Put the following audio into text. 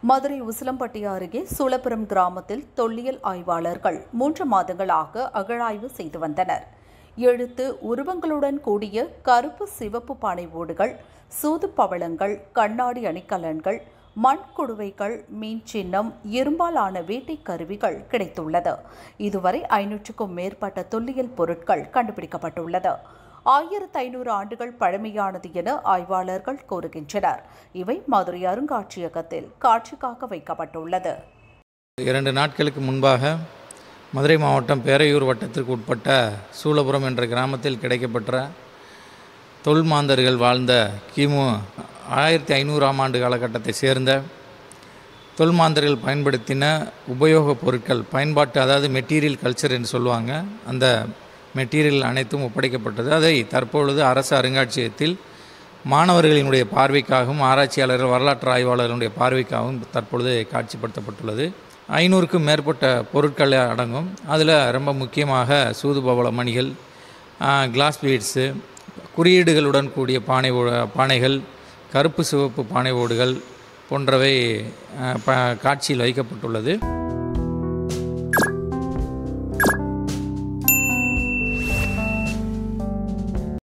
மதுரை உசிலம்பட்டி அருகே சூளப்புரம் கிராமத்தில் தொல்லியல் ஆய்வாளர்கள் மூன்று மாதங்களாக அகழாய்வு செய்து வந்தனர் எழுத்து உருவங்களுடன் கூடிய கருப்பு சிவப்பு பானை ஓடுகள் சூது பவளங்கள் கண்ணாடி அணிகலன்கள் மண் குடுவைகள் மீன் சின்னம் இரும்பால் ஆன வேட்டை கருவிகள் கிடைத்துள்ளது இதுவரை ஐநூற்றுக்கும் மேற்பட்ட தொல்லியல் பொருட்கள் கண்டுபிடிக்கப்பட்டுள்ளது ஆயிரத்து ஐநூறு ஆண்டுகள் பழமையானது என ஆய்வாளர்கள் கூறுகின்றனர் இவை மதுரை அருங்காட்சியகத்தில் காட்சிக்காக வைக்கப்பட்டுள்ளது இரண்டு நாட்களுக்கு முன்பாக மதுரை மாவட்டம் பேரையூர் வட்டத்திற்கு உட்பட்ட சூலபுரம் என்ற கிராமத்தில் கிடைக்கப்பெற்ற தொல்மாந்தர்கள் வாழ்ந்த கிமு ஆயிரத்தி ஐநூறாம் ஆண்டு காலகட்டத்தை சேர்ந்த தொல்மாந்தர்கள் பயன்படுத்தின உபயோகப் பொருட்கள் பயன்பாட்டு அதாவது மெட்டீரியல் கல்ச்சர் என்று சொல்லுவாங்க அந்த மெட்டீரியல் அனைத்தும் ஒப்படைக்கப்பட்டது அதை தற்பொழுது அரசு அருங்காட்சியகத்தில் மாணவர்களினுடைய பார்வைக்காகவும் ஆராய்ச்சியாளர்கள் வரலாற்று ஆய்வாளர்களுடைய பார்வைக்காகவும் தற்பொழுது காட்சிப்படுத்தப்பட்டுள்ளது ஐநூறுக்கும் மேற்பட்ட பொருட்கள் அடங்கும் அதில் ரொம்ப முக்கியமாக சூதுபவள மணிகள் கிளாஸ் பீட்ஸு குறியீடுகளுடன் கூடிய பானை ஓ- பானைகள் கருப்பு சிவப்பு பானை ஓடுகள் போன்றவை அஹ், ப- காட்சியில் வைக்கப்பட்டுள்ளது